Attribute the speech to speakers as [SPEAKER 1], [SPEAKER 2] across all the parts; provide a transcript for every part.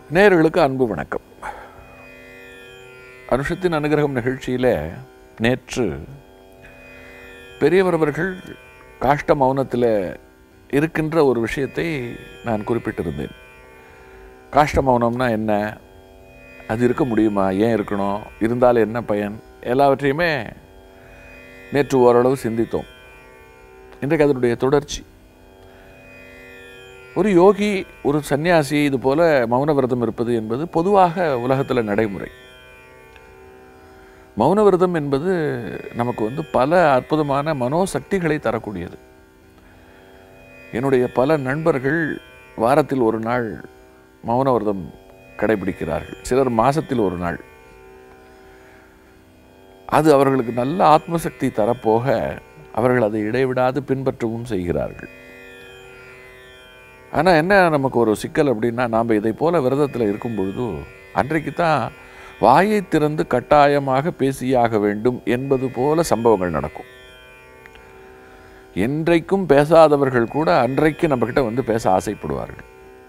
[SPEAKER 1] நேயர்களுக்கு அன்பு வணக்கம் அனுஷத்தின் அனுகிரகம் நிகழ்ச்சியில் நேற்று பெரியவர் அவர்கள் காஷ்ட மௌனத்தில் இருக்கின்ற ஒரு விஷயத்தை நான் குறிப்பிட்டிருந்தேன் காஷ்ட மௌனம்னா என்ன அது இருக்க முடியுமா ஏன் இருக்கணும் இருந்தால் என்ன பயன் எல்லாவற்றையுமே நேற்று ஓரளவு சிந்தித்தோம் இன்றைக்கு அதனுடைய தொடர்ச்சி ஒரு யோகி ஒரு சன்னியாசி இது போல மௌன விரதம் இருப்பது என்பது பொதுவாக உலகத்தில் நடைமுறை மௌன விரதம் என்பது நமக்கு வந்து பல அற்புதமான மனோசக்திகளை தரக்கூடியது என்னுடைய பல நண்பர்கள் வாரத்தில் ஒரு நாள் மௌன விரதம் கடைபிடிக்கிறார்கள் சிலர் மாசத்தில் ஒரு நாள் அது அவர்களுக்கு நல்ல ஆத்மசக்தி தரப்போக அவர்கள் அதை இடைவிடாது பின்பற்றவும் செய்கிறார்கள் ஆனால் என்ன நமக்கு ஒரு சிக்கல் அப்படின்னா நாம் இதை போல விரதத்தில் இருக்கும் பொழுது அன்றைக்கு தான் வாயை திறந்து கட்டாயமாக பேசியாக வேண்டும் என்பது போல சம்பவங்கள் நடக்கும் என்றைக்கும் பேசாதவர்கள் கூட அன்றைக்கு நம்மக்கிட்ட வந்து பேச ஆசைப்படுவார்கள்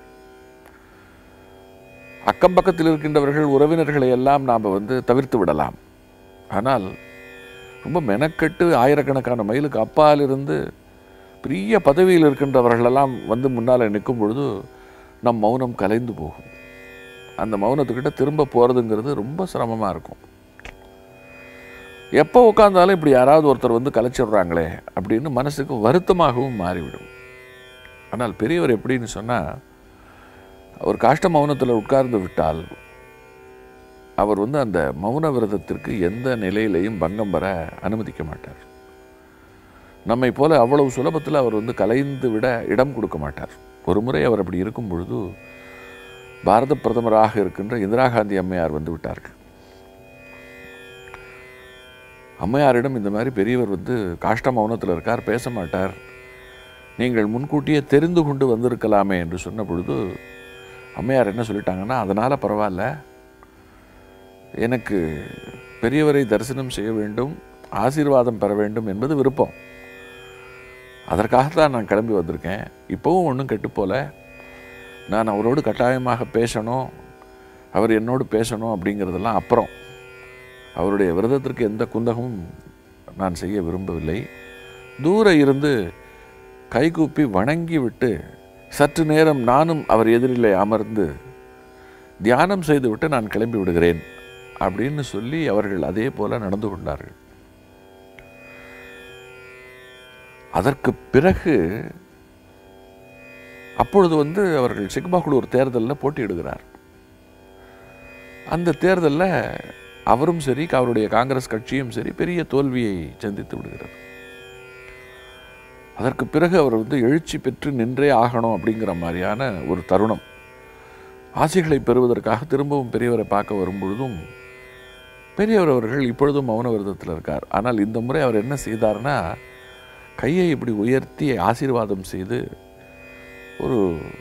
[SPEAKER 1] அக்கம் பக்கத்தில் இருக்கின்றவர்கள் உறவினர்களை எல்லாம் நாம் வந்து தவிர்த்து விடலாம் ஆனால் ரொம்ப மெனக்கெட்டு ஆயிரக்கணக்கான மைலுக்கு அப்பால் இருந்து பெரிய பதவியில் இருக்கின்றவர்களெல்லாம் வந்து முன்னால் நிற்கும் பொழுது நம் மௌனம் கலைந்து போகும் அந்த மௌனத்துக்கிட்ட திரும்ப போகிறதுங்கிறது ரொம்ப சிரமமாக இருக்கும் எப்போ உட்காந்தாலும் இப்படி யாராவது ஒருத்தர் வந்து கலைச்சிடுறாங்களே அப்படின்னு மனசுக்கு வருத்தமாகவும் மாறிவிடும் ஆனால் பெரியவர் எப்படின்னு சொன்னால் அவர் காஷ்ட மௌனத்தில் உட்கார்ந்து விட்டால் அவர் வந்து அந்த மௌன விரதத்திற்கு எந்த நிலையிலையும் பங்கம் வர அனுமதிக்க மாட்டார் நம்மை போல அவ்வளவு சுலபத்தில் அவர் வந்து கலைந்து விட இடம் கொடுக்க மாட்டார் ஒரு முறை அவர் அப்படி இருக்கும் பொழுது பாரத பிரதமராக இருக்கின்ற இந்திரா காந்தி அம்மையார் வந்து விட்டார்கள் அம்மையாரிடம் இந்த மாதிரி பெரியவர் வந்து காஷ்ட மௌனத்தில் இருக்கார் பேச மாட்டார் நீங்கள் முன்கூட்டியே தெரிந்து கொண்டு வந்திருக்கலாமே என்று சொன்ன பொழுது அம்மையார் என்ன சொல்லிட்டாங்கன்னா அதனால் பரவாயில்ல எனக்கு பெரியவரை தரிசனம் செய்ய வேண்டும் ஆசீர்வாதம் பெற வேண்டும் என்பது விருப்பம் அதற்காகத்தான் நான் கிளம்பி வந்திருக்கேன் இப்போவும் ஒன்றும் கெட்டு போல நான் அவரோடு கட்டாயமாக பேசணும் அவர் என்னோடு பேசணும் அப்படிங்கிறதெல்லாம் அப்புறம் அவருடைய விரதத்திற்கு எந்த குந்தகமும் நான் செய்ய விரும்பவில்லை தூர இருந்து கைகூப்பி வணங்கி விட்டு சற்று நேரம் நானும் அவர் எதிரிலே அமர்ந்து தியானம் செய்துவிட்டு நான் கிளம்பி விடுகிறேன் அப்படின்னு சொல்லி அவர்கள் அதே போல நடந்து கொண்டார்கள் அதற்கு பிறகு அப்பொழுது வந்து அவர்கள் சிக்மகளூர் தேர்தலில் போட்டியிடுகிறார் அந்த தேர்தலில் அவரும் சரி அவருடைய காங்கிரஸ் கட்சியும் சரி பெரிய தோல்வியை சந்தித்து விடுகிறது அதற்கு பிறகு அவர் வந்து எழுச்சி பெற்று நின்றே ஆகணும் அப்படிங்கிற மாதிரியான ஒரு தருணம் ஆசைகளை பெறுவதற்காக திரும்பவும் பெரியவரை பார்க்க வரும் பொழுதும் பெரியவர் அவர்கள் இப்பொழுதும் மௌன விரதத்தில் இருக்கார் ஆனால் இந்த முறை அவர் என்ன செய்தார்னா கையை இப்படி உயர்த்தி ஆசீர்வாதம் செய்து ஒரு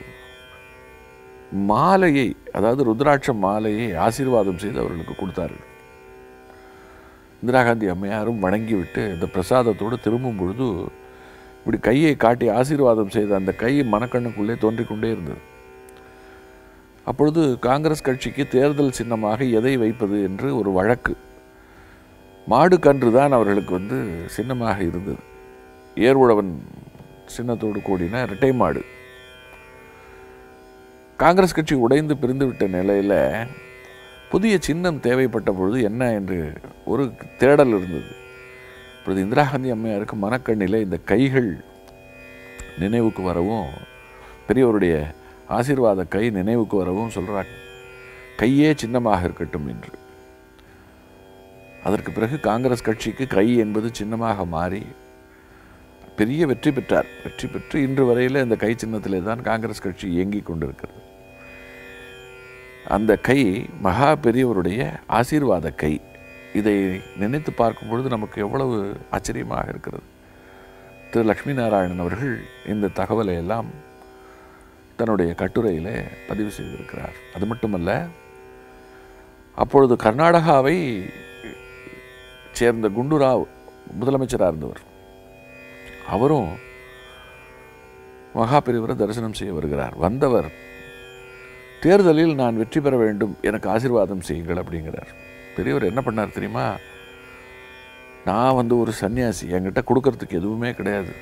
[SPEAKER 1] மாலையை அதாவது ருத்ராட்ச மாலையை ஆசீர்வாதம் செய்து அவர்களுக்கு கொடுத்தார்கள் இந்திரா காந்தி அம்மையாரும் வணங்கிவிட்டு இந்த பிரசாதத்தோடு திரும்பும் பொழுது இப்படி கையை காட்டி ஆசீர்வாதம் செய்த அந்த கை மனக்கண்ணுக்குள்ளே தோன்றிக்கொண்டே இருந்தது அப்பொழுது காங்கிரஸ் கட்சிக்கு தேர்தல் சின்னமாக எதை வைப்பது என்று ஒரு வழக்கு மாடு கன்று தான் அவர்களுக்கு வந்து சின்னமாக இருந்தது ஏர்வுழவன் சின்னத்தோடு கூடின இரட்டை மாடு காங்கிரஸ் கட்சி உடைந்து பிரிந்துவிட்ட நிலையில் புதிய சின்னம் தேவைப்பட்ட பொழுது என்ன என்று ஒரு தேடல் இருந்தது இப்பொழுது இந்திரா காந்தி அம்மையாருக்கு மனக்கண்ணில் இந்த கைகள் நினைவுக்கு வரவும் பெரியவருடைய ஆசீர்வாத கை நினைவுக்கு வரவும் சொல்கிறாங்க கையே சின்னமாக இருக்கட்டும் என்று அதற்கு பிறகு காங்கிரஸ் கட்சிக்கு கை என்பது சின்னமாக மாறி பெரிய வெற்றி பெற்றார் வெற்றி பெற்று இன்று வரையில் இந்த கை சின்னத்திலே தான் காங்கிரஸ் கட்சி இயங்கிக் கொண்டிருக்கிறது அந்த கை மகா பெரியவருடைய ஆசீர்வாத கை இதை நினைத்து பார்க்கும் பொழுது நமக்கு எவ்வளவு ஆச்சரியமாக இருக்கிறது திரு லக்ஷ்மி நாராயணன் அவர்கள் இந்த தகவலை எல்லாம் தன்னுடைய கட்டுரையில் பதிவு செய்திருக்கிறார் அது மட்டுமல்ல அப்பொழுது கர்நாடகாவை சேர்ந்த குண்டுராவ் முதலமைச்சராக இருந்தவர் அவரும் மகா பெரியவரை தரிசனம் செய்ய வருகிறார் வந்தவர் தேர்தலில் நான் வெற்றி பெற வேண்டும் எனக்கு ஆசீர்வாதம் செய்யுங்கள் அப்படிங்கிறார் பெரியவர் என்ன பண்ணார் தெரியுமா நான் வந்து ஒரு சன்னியாசி என்கிட்ட கொடுக்கறதுக்கு எதுவுமே கிடையாது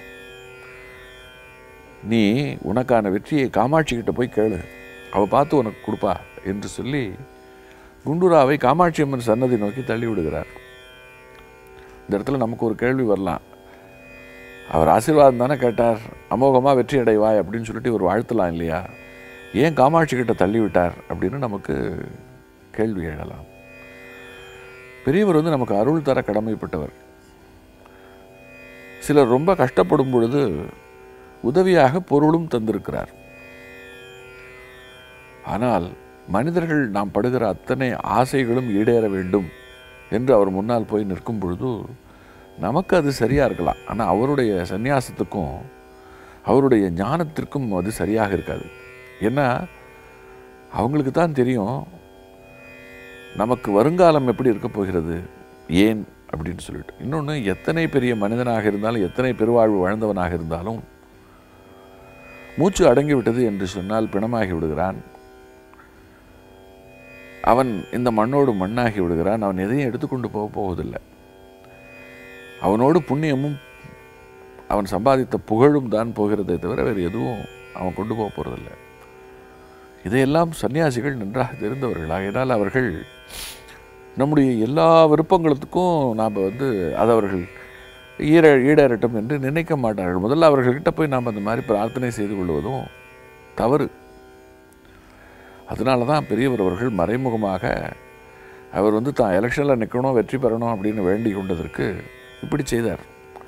[SPEAKER 1] நீ உனக்கான வெற்றியை காமாட்சி கிட்ட போய் கேளு அவ பார்த்து உனக்கு கொடுப்பா என்று சொல்லி குண்டுராவை காமாட்சி அம்மன் சன்னதி நோக்கி தள்ளி விடுகிறார் இந்த இடத்துல நமக்கு ஒரு கேள்வி வரலாம் அவர் ஆசீர்வாதம் தானே கேட்டார் அமோகமாக வெற்றி அடைவாய் அப்படின்னு சொல்லிட்டு ஒரு வாழ்த்தலாம் இல்லையா ஏன் காமாட்சி கிட்ட தள்ளி விட்டார் அப்படின்னு நமக்கு கேள்வி எழலாம் பெரியவர் வந்து நமக்கு அருள் தர கடமைப்பட்டவர் சிலர் ரொம்ப கஷ்டப்படும் பொழுது உதவியாக பொருளும் தந்திருக்கிறார் ஆனால் மனிதர்கள் நாம் படுகிற அத்தனை ஆசைகளும் ஈடேற வேண்டும் என்று அவர் முன்னால் போய் நிற்கும் பொழுது நமக்கு அது சரியா இருக்கலாம் ஆனால் அவருடைய சந்நியாசத்துக்கும் அவருடைய ஞானத்திற்கும் அது சரியாக இருக்காது ஏன்னா அவங்களுக்கு தான் தெரியும் நமக்கு வருங்காலம் எப்படி இருக்க போகிறது ஏன் அப்படின்னு சொல்லிட்டு இன்னொன்று எத்தனை பெரிய மனிதனாக இருந்தாலும் எத்தனை பெருவாழ்வு வாழ்ந்தவனாக இருந்தாலும் மூச்சு அடங்கி விட்டது என்று சொன்னால் பிணமாகி விடுகிறான் அவன் இந்த மண்ணோடு மண்ணாகி விடுகிறான் அவன் எதையும் எடுத்துக்கொண்டு போக போவதில்லை அவனோடு புண்ணியமும் அவன் சம்பாதித்த புகழும் தான் போகிறதே தவிர வேறு எதுவும் அவன் கொண்டு போக போகிறதில்லை இதையெல்லாம் சன்னியாசிகள் நன்றாக தெரிந்தவர்கள் ஆகையினால் அவர்கள் நம்முடைய எல்லா விருப்பங்களுக்கும் நாம் வந்து அதை அவர்கள் ஈர ஈடேறட்டும் என்று நினைக்க மாட்டார்கள் முதல்ல அவர்கள்கிட்ட போய் நாம் அந்த மாதிரி பிரார்த்தனை செய்து கொள்வதும் தவறு அதனால தான் பெரியவர் அவர்கள் மறைமுகமாக அவர் வந்து தான் எலெக்ஷனில் நிற்கணும் வெற்றி பெறணும் அப்படின்னு வேண்டி கொண்டதற்கு இப்படி செய்தார்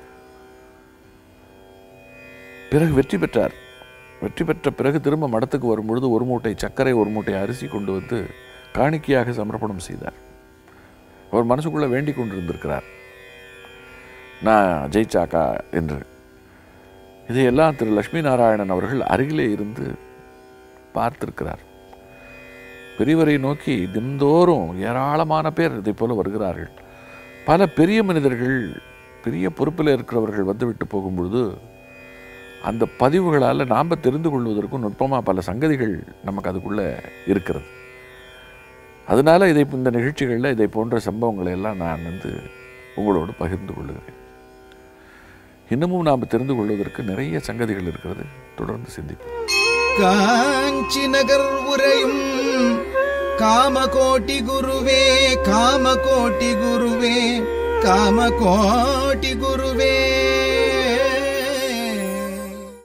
[SPEAKER 1] பிறகு வெற்றி பெற்றார் வெற்றி பெற்ற பிறகு திரும்ப மடத்துக்கு வரும்பொழுது ஒரு மூட்டை சர்க்கரை ஒரு மூட்டை அரிசி கொண்டு வந்து காணிக்கையாக சமர்ப்பணம் செய்தார் அவர் மனசுக்குள்ளே வேண்டிக் கொண்டிருந்திருக்கிறார் நான் ஜெயிச்சாக்கா என்று இதையெல்லாம் திரு லட்சுமி நாராயணன் அவர்கள் அருகிலே இருந்து பார்த்திருக்கிறார் பெரியவரை நோக்கி தினந்தோறும் ஏராளமான பேர் இதை போல வருகிறார்கள் பல பெரிய மனிதர்கள் பெரிய பொறுப்பில் இருக்கிறவர்கள் வந்துவிட்டு போகும்பொழுது அந்த பதிவுகளால் நாம் தெரிந்து கொள்வதற்கும் நுட்பமாக பல சங்கதிகள் நமக்கு அதுக்குள்ளே இருக்கிறது அதனால இதை இந்த நிகழ்ச்சிகளில் இதை போன்ற சம்பவங்களை எல்லாம் நான் வந்து உங்களோடு பகிர்ந்து கொள்ளுகிறேன் இன்னமும் நாம் தெரிந்து கொள்வதற்கு நிறைய சங்கதிகள் இருக்கிறது தொடர்ந்து சிந்திப்போம்
[SPEAKER 2] காஞ்சி நகர் உரையும் காமகோட்டி குருவே காமகோட்டி குருவே காமகோட்டி குருவே